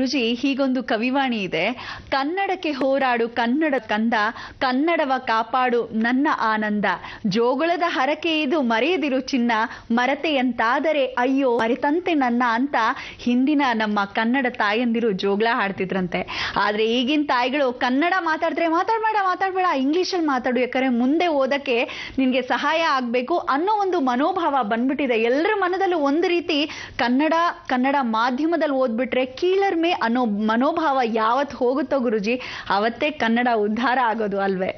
ಗುರುಜಿ ಹೀಗೊಂದು ಕವಿವಾಣಿ ಇದೆ ಕನ್ನಡಕ್ಕೆ ಹೋರಾಡು ಕನ್ನಡ ಕಂದ ಕನ್ನಡವ ಕಾಪಾಡು ನನ್ನ ಆನಂದ ಜೋಗುಳದ ಹರಕೆ ಇದು ಮರೆಯದಿರು ಚಿನ್ನ ಮರತೆಯಂತಾದರೆ ಅಯ್ಯೋ ಮರೆತಂತೆ ನನ್ನ ಅಂತ ಹಿಂದಿನ ನಮ್ಮ ಕನ್ನಡ ತಾಯಂದಿರು ಜೋಗ್ಳ ಹಾಡ್ತಿದ್ರಂತೆ ಆದ್ರೆ ಈಗಿನ ತಾಯಿಗಳು ಕನ್ನಡ ಮಾತಾಡಿದ್ರೆ ಮಾತಾಡ್ಬೇಡ ಮಾತಾಡ್ಬೇಡ ಇಂಗ್ಲಿಷಲ್ಲಿ ಮಾತಾಡು ಯಾಕಂದ್ರೆ ಮುಂದೆ ಓದಕ್ಕೆ ನಿನ್ಗೆ ಸಹಾಯ ಆಗ್ಬೇಕು ಅನ್ನೋ ಒಂದು ಮನೋಭಾವ ಬಂದ್ಬಿಟ್ಟಿದೆ ಎಲ್ಲರ ಮನದಲ್ಲೂ ಒಂದು ರೀತಿ ಕನ್ನಡ ಕನ್ನಡ ಮಾಧ್ಯಮದಲ್ಲಿ ಓದ್ಬಿಟ್ರೆ ಕೀಳರ್ಮೆ ಅನ್ನೋ ಮನೋಭಾವ ಯಾವತ್ ಹೋಗುತ್ತೋ ಗುರುಜಿ ಅವತ್ತೇ ಕನ್ನಡ ಉದ್ಧಾರ ಆಗೋದು ಅಲ್ವೇ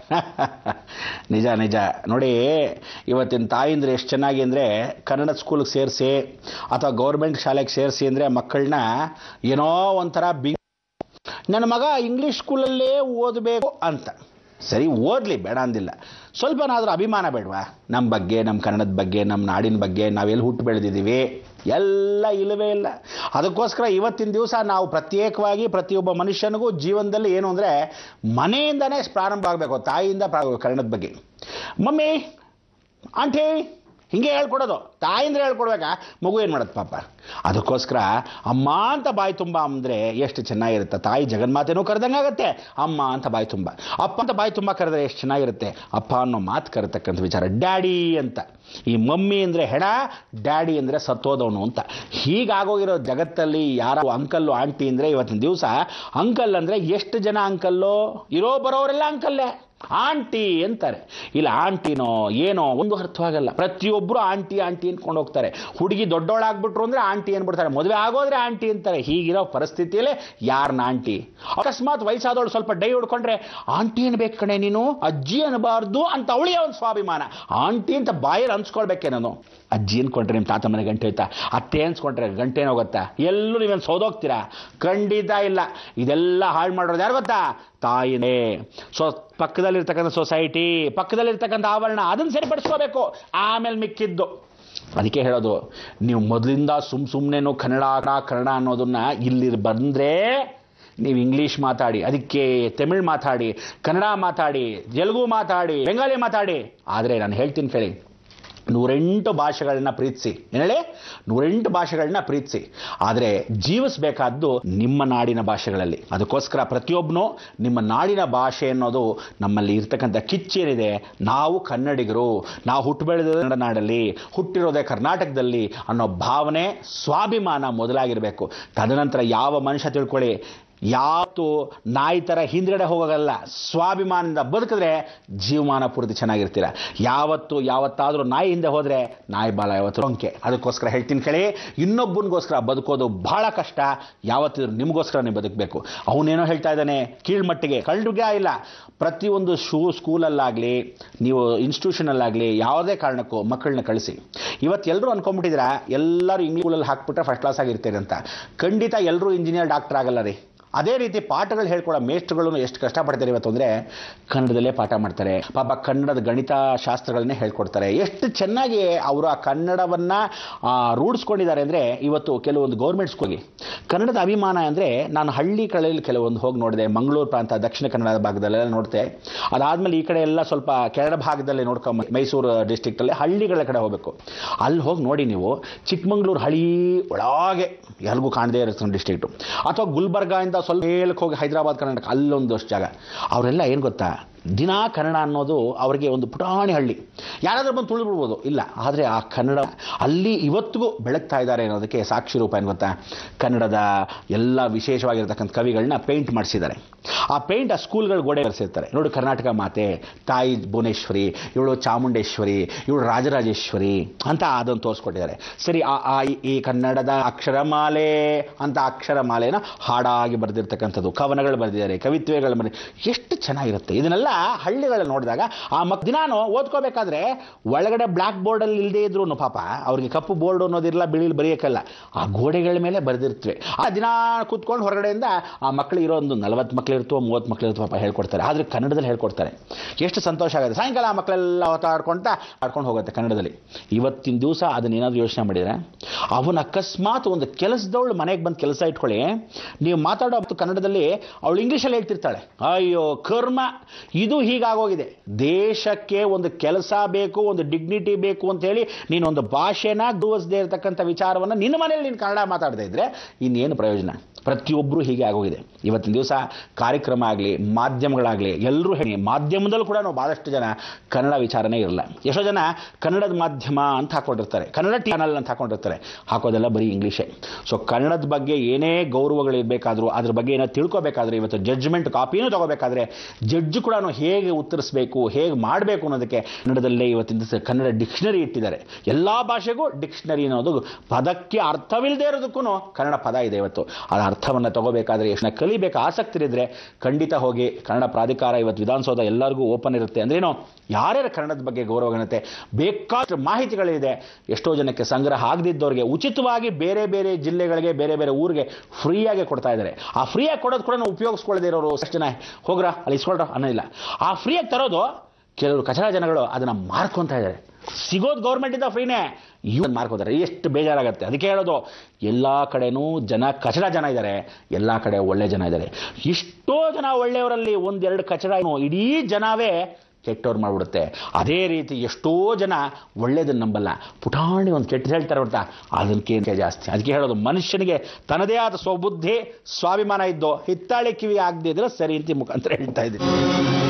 ನಿಜ ನಿಜ ನೋಡಿ ಇವತ್ತಿನ ತಾಯಿಂದ್ರೆ ಎಷ್ಟು ಚೆನ್ನಾಗಿ ಅಂದರೆ ಕನ್ನಡ ಸ್ಕೂಲ್ಗೆ ಸೇರಿಸಿ ಅಥವಾ ಗೌರ್ಮೆಂಟ್ ಶಾಲೆಗೆ ಸೇರಿಸಿ ಅಂದರೆ ಮಕ್ಕಳನ್ನ ಏನೋ ಒಂಥರ ಬಿ ನನ್ನ ಮಗ ಇಂಗ್ಲೀಷ್ ಸ್ಕೂಲಲ್ಲೇ ಓದಬೇಕು ಅಂತ ಸರಿ ಓದಲಿ ಬೇಡ ಅಂದಿಲ್ಲ ಸ್ವಲ್ಪನಾದರೂ ಅಭಿಮಾನ ಬೇಡವಾ ನಮ್ಮ ಬಗ್ಗೆ ನಮ್ಮ ಕನ್ನಡದ ಬಗ್ಗೆ ನಮ್ಮ ನಾಡಿನ ಬಗ್ಗೆ ನಾವೆಲ್ಲಿ ಹುಟ್ಟು ಬೆಳೆದಿದ್ದೀವಿ ಎಲ್ಲ ಇಲ್ಲವೇ ಇಲ್ಲ ಅದಕ್ಕೋಸ್ಕರ ಇವತ್ತಿನ ದಿವಸ ನಾವು ಪ್ರತ್ಯೇಕವಾಗಿ ಪ್ರತಿಯೊಬ್ಬ ಮನುಷ್ಯನಿಗೂ ಜೀವನದಲ್ಲಿ ಏನು ಅಂದರೆ ಮನೆಯಿಂದನೇ ಪ್ರಾರಂಭ ಆಗಬೇಕು ತಾಯಿಯಿಂದ ಪ್ರಾ- ಕನ್ನಡದ ಬಗ್ಗೆ ಮಮ್ಮಿ ಆಂಟಿ ಹಿಂಗೆ ಹೇಳ್ಕೊಡೋದು ತಾಯಿಂದ್ರೆ ಹೇಳ್ಕೊಡ್ಬೇಕಾ ಮಗು ಏನು ಮಾಡೋದು ಪಾಪ ಅದಕ್ಕೋಸ್ಕರ ಅಮ್ಮ ಅಂತ ಬಾಯಿ ತುಂಬ ಅಂದರೆ ಎಷ್ಟು ಚೆನ್ನಾಗಿರುತ್ತೆ ತಾಯಿ ಜಗನ್ಮಾತೆನೂ ಕರೆದಂಗಾಗತ್ತೆ ಅಮ್ಮ ಅಂತ ಬಾಯಿ ತುಂಬ ಅಪ್ಪ ಅಂತ ಬಾಯಿ ತುಂಬ ಕರೆದ್ರೆ ಎಷ್ಟು ಚೆನ್ನಾಗಿರುತ್ತೆ ಅಪ್ಪ ಅನ್ನೋ ಮಾತು ಕರೆತಕ್ಕಂಥ ವಿಚಾರ ಡ್ಯಾಡಿ ಅಂತ ಈ ಮಮ್ಮಿ ಅಂದರೆ ಹೆಣ ಡ್ಯಾಡಿ ಅಂದರೆ ಸತ್ತೋದವನು ಅಂತ ಹೀಗಾಗೋಗಿರೋ ಜಗತ್ತಲ್ಲಿ ಯಾರ ಅಂಕಲ್ಲು ಆಂಟಿ ಅಂದರೆ ಇವತ್ತಿನ ದಿವಸ ಅಂಕಲ್ ಅಂದರೆ ಎಷ್ಟು ಜನ ಅಂಕಲ್ಲು ಇರೋ ಬರೋರೆಲ್ಲ ಅಂಕಲ್ಲೇ ಆಂಟಿ ಅಂತಾರೆ ಇಲ್ಲ ಆಂಟಿನೋ ಏನೋ ಒಂದು ಅರ್ಥವಾಗಲ್ಲ ಪ್ರತಿಯೊಬ್ಬರು ಆಂಟಿ ಆಂಟಿ ಅನ್ಕೊಂಡು ಹೋಗ್ತಾರೆ ಹುಡುಗಿ ದೊಡ್ಡವಳಾಗ್ಬಿಟ್ರು ಅಂದ್ರೆ ಆಂಟಿ ಅನ್ಬಿಡ್ತಾರೆ ಮದುವೆ ಆಗೋದ್ರೆ ಆಂಟಿ ಅಂತಾರೆ ಹೀಗಿರೋ ಪರಿಸ್ಥಿತಿಯಲ್ಲೇ ಯಾರನ್ನ ಆಂಟಿ ಅಕಸ್ಮಾತ್ ವಯಸ್ಸಾದವಳು ಸ್ವಲ್ಪ ಡೈ ಹೊಡ್ಕೊಂಡ್ರೆ ಆಂಟಿ ಅನ್ಬೇಕು ಕಣೆ ನೀನು ಅಜ್ಜಿ ಅನ್ಬಾರ್ದು ಅಂತ ಅವಳಿಗೆ ಒಂದು ಸ್ವಾಭಿಮಾನ ಆಂಟಿ ಅಂತ ಬಾಯಲ್ಲಿ ಅನ್ಸ್ಕೊಳ್ಬೇಕೆ ನಾನು ಅಜ್ಜಿ ಅನ್ಕೊಂಡ್ರೆ ನಿಮ್ಮ ತಾತ ಮನೆ ಗಂಟೆ ಹೋಯ್ತಾ ಅತ್ತೆ ಅನ್ಸ್ಕೊಂಡ್ರೆ ಗಂಟೆ ಹೋಗುತ್ತಾ ಎಲ್ಲೂ ನೀವೇನು ಸೋದೋಗ್ತೀರಾ ಖಂಡಿತ ಇಲ್ಲ ಇದೆಲ್ಲ ಹಾಳು ಮಾಡೋದು ಯಾರು ಗೊತ್ತಾ ತಾಯಿನೇ ಸೊ ಪಕ್ಕದಲ್ಲಿರ್ತಕ್ಕಂಥ ಸೊಸೈಟಿ ಪಕ್ಕದಲ್ಲಿರ್ತಕ್ಕಂಥ ಆವರಣ ಅದನ್ನು ಸರಿಪಡಿಸ್ಕೋಬೇಕು ಆಮೇಲೆ ಮಿಕ್ಕಿದ್ದು ಅದಕ್ಕೆ ಹೇಳೋದು ನೀವು ಮೊದಲಿಂದ ಸುಮ್ ಸುಮ್ಮನೆನೂ ಕನ್ನಡ ಕನ್ನಡ ಅನ್ನೋದನ್ನ ಇಲ್ಲಿ ಬಂದರೆ ನೀವು ಇಂಗ್ಲೀಷ್ ಮಾತಾಡಿ ಅದಕ್ಕೆ ತಮಿಳ್ ಮಾತಾಡಿ ಕನ್ನಡ ಮಾತಾಡಿ ತೆಲುಗು ಮಾತಾಡಿ ಬೆಂಗಾಲಿ ಮಾತಾಡಿ ಆದರೆ ನಾನು ಹೇಳ್ತೀನಿ ಕೇಳಿ ನೂರೆಂಟು ಭಾಷೆಗಳನ್ನ ಪ್ರೀತಿಸಿ ಏನೇಳಿ ನೂರೆಂಟು ಭಾಷೆಗಳನ್ನ ಪ್ರೀತಿಸಿ ಆದರೆ ಜೀವಿಸಬೇಕಾದ್ದು ನಿಮ್ಮ ನಾಡಿನ ಭಾಷೆಗಳಲ್ಲಿ ಅದಕ್ಕೋಸ್ಕರ ಪ್ರತಿಯೊಬ್ಬನು ನಿಮ್ಮ ನಾಡಿನ ಭಾಷೆ ಅನ್ನೋದು ನಮ್ಮಲ್ಲಿ ಇರ್ತಕ್ಕಂಥ ಕಿಚ್ಚೇನಿದೆ ನಾವು ಕನ್ನಡಿಗರು ನಾವು ಹುಟ್ಟು ಬೆಳೆದ ಕನ್ನಡ ನಾಡಲ್ಲಿ ಹುಟ್ಟಿರೋದೇ ಕರ್ನಾಟಕದಲ್ಲಿ ಅನ್ನೋ ಭಾವನೆ ಸ್ವಾಭಿಮಾನ ಮೊದಲಾಗಿರಬೇಕು ತದನಂತರ ಯಾವ ಮನುಷ್ಯ ತಿಳ್ಕೊಳ್ಳಿ ಯಾವತ್ತು ನಾಯಿ ಥರ ಹಿಂದ್ಗಡೆ ಹೋಗೋಲ್ಲ ಸ್ವಾಭಿಮಾನದಿಂದ ಬದುಕಿದ್ರೆ ಜೀವಮಾನ ಪೂರ್ತಿ ಚೆನ್ನಾಗಿರ್ತೀರ ಯಾವತ್ತು ಯಾವತ್ತಾದರೂ ನಾಯಿ ಹಿಂದೆ ಹೋದರೆ ನಾಯಿ ಬಾಲ ಯಾವತ್ತು ronಕೆ ಅದಕ್ಕೋಸ್ಕರ ಹೇಳ್ತೀನಿ ಕೇಳಿ ಇನ್ನೊಬ್ಬನಿಗೋಸ್ಕರ ಬದುಕೋದು ಬಹಳ ಕಷ್ಟ ಯಾವತ್ತಿದ್ರು ನಿಮಗೋಸ್ಕರ ನೀವು ಬದುಕಬೇಕು ಅವನೇನೋ ಹೇಳ್ತಾ ಇದ್ದಾನೆ ಕೀಳ್ಮಟ್ಟಿಗೆ ಕಳ್ಳುಗೆ ಇಲ್ಲ ಪ್ರತಿಯೊಂದು ಶೂ ಸ್ಕೂಲಲ್ಲಾಗಲಿ ನೀವು ಇನ್ಸ್ಟಿಟ್ಯೂಷನಲ್ಲಾಗಲಿ ಯಾವುದೇ ಕಾರಣಕ್ಕೂ ಮಕ್ಕಳನ್ನ ಕಳಿಸಿ ಇವತ್ತು ಎಲ್ಲರೂ ಅನ್ಕೊಂಬಿಟ್ಟಿದ್ದೀರಾ ಎಲ್ಲರೂ ಇಂಗ್ಲೀಷ್ ಸ್ಕೂಲಲ್ಲಿ ಹಾಕ್ಬಿಟ್ರೆ ಫಸ್ಟ್ ಕ್ಲಾಸ್ ಆಗಿರ್ತೀರಿ ಅಂತ ಖಂಡಿತ ಎಲ್ಲರೂ ಇಂಜಿನಿಯರ್ ಡಾಕ್ಟರ್ ಆಗಲ್ಲ ರೀ ಅದೇ ರೀತಿ ಪಾಠಗಳು ಹೇಳ್ಕೊಡೋ ಮೇಷ್ಟ್ರುಗಳು ಎಷ್ಟು ಕಷ್ಟಪಡ್ತಾರೆ ಇವತ್ತು ಅಂದರೆ ಕನ್ನಡದಲ್ಲೇ ಪಾಠ ಮಾಡ್ತಾರೆ ಪಾಪ ಕನ್ನಡದ ಗಣಿತ ಶಾಸ್ತ್ರಗಳನ್ನೇ ಹೇಳ್ಕೊಡ್ತಾರೆ ಎಷ್ಟು ಚೆನ್ನಾಗಿ ಅವರು ಆ ಕನ್ನಡವನ್ನು ರೂಢಿಸ್ಕೊಂಡಿದ್ದಾರೆ ಅಂದರೆ ಇವತ್ತು ಕೆಲವೊಂದು ಗೌರ್ಮೆಂಟ್ ಸ್ಕೂಲ್ಗೆ ಕನ್ನಡದ ಅಭಿಮಾನ ಅಂದರೆ ನಾನು ಹಳ್ಳಿ ಕಡೆಯಲ್ಲಿ ಕೆಲವೊಂದು ಹೋಗಿ ನೋಡಿದೆ ಮಂಗಳೂರು ಪ್ರಾಂತ ದಕ್ಷಿಣ ಕನ್ನಡ ಭಾಗದಲ್ಲೆಲ್ಲ ನೋಡಿದೆ ಅದಾದಮೇಲೆ ಈ ಕಡೆ ಎಲ್ಲ ಸ್ವಲ್ಪ ಕೆರಳ ಭಾಗದಲ್ಲಿ ನೋಡ್ಕೊಂಬ ಮೈಸೂರು ಡಿಸ್ಟಿಕ್ಟಲ್ಲಿ ಹಳ್ಳಿಗಳ ಕಡೆ ಹೋಗಬೇಕು ಅಲ್ಲಿ ಹೋಗಿ ನೋಡಿ ನೀವು ಚಿಕ್ಕಮಂಗ್ಳೂರು ಹಳಿ ಒಳಗೆ ಎಲ್ಗೂ ಕಾಣದೇ ಇರೋ ಡಿಸ್ಟ್ರಿಕ್ಟು ಅಥವಾ ಗುಲ್ಬರ್ಗಾಯಿಂದ ಸ್ವಲ್ಪ ಮೇಲಕ್ಕೆ ಹೋಗಿ ಹೈದರಾಬಾದ್ ಕರ್ನಾಟಕ ಅಲ್ಲೊಂದಷ್ಟು ಜಾಗ ಅವರೆಲ್ಲ ಏನು ಗೊತ್ತಾ ದಿನಾ ಕನ್ನಡ ಅನ್ನೋದು ಅವರಿಗೆ ಒಂದು ಪುಟಾಣಿ ಹಳ್ಳಿ ಯಾರಾದರೂ ಬಂದು ತುಳಿದ್ಬಿಡ್ಬೋದು ಇಲ್ಲ ಆದರೆ ಆ ಕನ್ನಡ ಅಲ್ಲಿ ಇವತ್ತಿಗೂ ಬೆಳಗ್ತಾ ಇದ್ದಾರೆ ಅನ್ನೋದಕ್ಕೆ ಸಾಕ್ಷಿ ರೂಪ ಏನು ಗೊತ್ತಾ ಕನ್ನಡದ ಎಲ್ಲ ವಿಶೇಷವಾಗಿರ್ತಕ್ಕಂಥ ಕವಿಗಳನ್ನ ಪೇಂಟ್ ಮಾಡಿಸಿದ್ದಾರೆ ಆ ಪೇಂಟ್ ಆ ಸ್ಕೂಲ್ಗಳ ಗೋಡೆ ಬರೆಸಿರ್ತಾರೆ ನೋಡಿ ಕರ್ನಾಟಕ ಮಾತೆ ತಾಯಿ ಭುವನೇಶ್ವರಿ ಇವಳು ಚಾಮುಂಡೇಶ್ವರಿ ಇವಳು ರಾಜರಾಜೇಶ್ವರಿ ಅಂತ ಅದನ್ನು ತೋರಿಸ್ಕೊಟ್ಟಿದ್ದಾರೆ ಸರಿ ಆ ಆ ಈ- ಈ ಕನ್ನಡದ ಅಕ್ಷರಮಾಲೆ ಅಂತ ಅಕ್ಷರಮಾಲೆನ ಹಾಡಾಗಿ ಬರೆದಿರ್ತಕ್ಕಂಥದ್ದು ಕವನಗಳು ಬರೆದಿದ್ದಾರೆ ಕವಿತ್ವಗಳು ಬರೆದಿ ಎಷ್ಟು ಚೆನ್ನಾಗಿರುತ್ತೆ ಇದನ್ನೆಲ್ಲ ಹಳ್ಳಿಗಳಲ್ಲಿ ನೋಡಿದಾಗ ಆ ಮಕ್ ದಿನಾನು ಓದ್ಕೋಬೇಕಾದ್ರೆ ಒಳಗಡೆ ಬ್ಲ್ಯಾಕ್ ಬೋರ್ಡಲ್ಲಿ ಇಲ್ಲದೇ ಇದ್ರು ಪಾಪ ಅವ್ರಿಗೆ ಕಪ್ಪು ಬೋರ್ಡ್ ಅನ್ನೋದಿರಲ್ಲ ಬಿಳಿಲಿ ಬರೆಯೋಕ್ಕಲ್ಲ ಆ ಗೋಡೆಗಳ ಮೇಲೆ ಬರೆದಿರ್ತವೆ ಆ ದಿನ ಕೂತ್ಕೊಂಡು ಹೊರಗಡೆಯಿಂದ ಆ ಮಕ್ಕಳು ಇರೋ ಒಂದು ನಲವತ್ತು ಮಕ್ಳು ಇರ್ತವೋ ಮೂವತ್ತು ಮಕ್ಳು ಇರ್ತವೋ ಪಾಪ ಹೇಳ್ಕೊಡ್ತಾರೆ ಆದರೆ ಕನ್ನಡದಲ್ಲಿ ಹೇಳ್ಕೊಡ್ತಾರೆ ಎಷ್ಟು ಸಂತೋಷ ಆಗುತ್ತೆ ಸಾಯಂಕಾಲ ಆ ಮಕ್ಕಳೆಲ್ಲ ಆಡ್ಕೊಳ್ತಾ ಆಡ್ಕೊಂಡು ಹೋಗುತ್ತೆ ಕನ್ನಡದಲ್ಲಿ ಇವತ್ತಿನ ದಿವಸ ಅದನ್ನೇನಾದರೂ ಯೋಚನೆ ಮಾಡಿದರೆ ಅವನ ಅಕಸ್ಮಾತ್ ಒಂದು ಕೆಲಸದವಳು ಮನೆಗೆ ಬಂದು ಕೆಲಸ ಇಟ್ಕೊಳ್ಳಿ ನೀವು ಮಾತಾಡೋ ಹೊತ್ತು ಕನ್ನಡದಲ್ಲಿ ಅವಳು ಇಂಗ್ಲೀಷಲ್ಲಿ ಹೇಳ್ತಿರ್ತಾಳೆ ಅಯ್ಯೋ ಕರ್ಮ ಇದು ಹೀಗಾಗೋಗಿದೆ ದೇಶಕ್ಕೆ ಒಂದು ಕೆಲಸ ಬೇಕು ಒಂದು ಡಿಗ್ನಿಟಿ ಬೇಕು ಅಂತ ಹೇಳಿ ನೀನು ಒಂದು ಭಾಷೆನ ಗೌರವಿಸದೇ ಇರತಕ್ಕಂಥ ವಿಚಾರವನ್ನು ನಿನ್ನ ಮನೇಲಿ ನೀನು ಕನ್ನಡ ಮಾತಾಡದೇ ಇದ್ರೆ ಇನ್ನೇನು ಪ್ರಯೋಜನ ಪ್ರತಿಯೊಬ್ಬರು ಹೀಗೆ ಆಗೋಗಿದೆ ಇವತ್ತಿನ ದಿವಸ ಕಾರ್ಯಕ್ರಮ ಆಗಲಿ ಮಾಧ್ಯಮಗಳಾಗಲಿ ಎಲ್ಲರೂ ಹೇಳಿ ಮಾಧ್ಯಮದಲ್ಲೂ ಕೂಡ ನಾವು ಭಾಳಷ್ಟು ಜನ ಕನ್ನಡ ವಿಚಾರನೇ ಇರಲ್ಲ ಎಷ್ಟೋ ಜನ ಕನ್ನಡದ ಮಾಧ್ಯಮ ಅಂತ ಹಾಕೊಂಡಿರ್ತಾರೆ ಕನ್ನಡ ಚಾನಲ್ ಅಂತ ಹಾಕೊಂಡಿರ್ತಾರೆ ಹಾಕೋದೆಲ್ಲ ಬರೀ ಇಂಗ್ಲೀಷೇ ಸೊ ಕನ್ನಡದ ಬಗ್ಗೆ ಏನೇ ಗೌರವಗಳಿರಬೇಕಾದ್ರೂ ಅದ್ರ ಬಗ್ಗೆ ಏನೋ ತಿಳ್ಕೊಬೇಕಾದ್ರೆ ಇವತ್ತು ಜಡ್ಜ್ಮೆಂಟ್ ಕಾಪಿನೂ ತಗೋಬೇಕಾದ್ರೆ ಜಡ್ಜ್ ಕೂಡ ಹೇಗೆ ಉತ್ತರಿಸಬೇಕು ಹೇಗೆ ಮಾಡಬೇಕು ಅನ್ನೋದಕ್ಕೆ ಕನ್ನಡದಲ್ಲೇ ಇವತ್ತಿನ ದಿವಸ ಕನ್ನಡ ಡಿಕ್ಷನರಿ ಇಟ್ಟಿದ್ದಾರೆ ಎಲ್ಲ ಭಾಷೆಗೂ ಡಿಕ್ಷನರಿ ಅನ್ನೋದು ಪದಕ್ಕೆ ಅರ್ಥವಿಲ್ಲದೆ ಇರೋದಕ್ಕೂ ಕನ್ನಡ ಪದ ಇದೆ ಇವತ್ತು ಅದರ ಅರ್ಥವನ್ನು ತಗೋಬೇಕಾದ್ರೆ ಎಷ್ಟು ಕಲಿಬೇಕು ಆಸಕ್ತಿ ಇದ್ದರೆ ಖಂಡಿತ ಹೋಗಿ ಕನ್ನಡ ಪ್ರಾಧಿಕಾರ ಇವತ್ತು ವಿಧಾನಸೌಧ ಎಲ್ಲರಿಗೂ ಓಪನ್ ಇರುತ್ತೆ ಅಂದ್ರೇನು ಯಾರ್ಯಾರ ಕನ್ನಡದ ಬಗ್ಗೆ ಗೌರವಗಣತೆ ಬೇಕಾದಷ್ಟು ಮಾಹಿತಿಗಳಿದೆ ಎಷ್ಟೋ ಜನಕ್ಕೆ ಸಂಗ್ರಹ ಆಗದಿದ್ದವ್ರಿಗೆ ಉಚಿತವಾಗಿ ಬೇರೆ ಬೇರೆ ಜಿಲ್ಲೆಗಳಿಗೆ ಬೇರೆ ಬೇರೆ ಊರಿಗೆ ಫ್ರೀಯಾಗಿ ಕೊಡ್ತಾ ಇದ್ದಾರೆ ಆ ಫ್ರೀಯಾಗಿ ಕೊಡೋದು ಕೂಡ ನಾವು ಉಪಯೋಗಿಸ್ಕೊಳ್ಳದೇ ಇರೋರು ಎಷ್ಟು ಜನ ಹೋಗ್ರ ಅಲ್ಲಿ ಇಸ್ಕೊಳ್ರ ಅನ್ನೋದಿಲ್ಲ ಆ ಫ್ರೀಯಾಗಿ ತರೋದು ಕೆಲವರು ಕಚಡ ಜನಗಳು ಅದನ್ನು ಮಾರ್ಕೊತಾ ಇದ್ದಾರೆ ಸಿಗೋದು ಗೌರ್ಮೆಂಟಿಂದ ಫ್ರೀನೇ ಇವ್ರು ಮಾರ್ಕೋತಾರೆ ಎಷ್ಟು ಬೇಜಾರಾಗುತ್ತೆ ಅದಕ್ಕೆ ಹೇಳೋದು ಎಲ್ಲ ಕಡೆನೂ ಜನ ಕಚಡ ಜನ ಇದ್ದಾರೆ ಎಲ್ಲ ಕಡೆ ಒಳ್ಳೆ ಜನ ಇದ್ದಾರೆ ಎಷ್ಟೋ ಜನ ಒಳ್ಳೆಯವರಲ್ಲಿ ಒಂದೆರಡು ಕಚಡ ಏನು ಇಡೀ ಜನವೇ ಕೆಟ್ಟವ್ರು ಮಾಡಿಬಿಡುತ್ತೆ ಅದೇ ರೀತಿ ಎಷ್ಟೋ ಜನ ಒಳ್ಳೇದನ್ನು ನಂಬಲ್ಲ ಪುಟಾಣಿ ಒಂದು ಕೆಟ್ಟ ಹೇಳ್ತಾರೆ ಹೊರತಾ ಅದಕ್ಕೆ ಜಾಸ್ತಿ ಅದಕ್ಕೆ ಹೇಳೋದು ಮನುಷ್ಯನಿಗೆ ತನ್ನದೇ ಆದ ಸ್ವಬುದ್ಧಿ ಸ್ವಾಭಿಮಾನ ಇದ್ದೋ ಹಿತ್ತಾಳೆ ಕಿವಿ ಆಗದಿದ್ರೆ ಸರಿ ಅಂತ ಮುಖಾಂತರ ಹೇಳ್ತಾ ಇದ್ದೀನಿ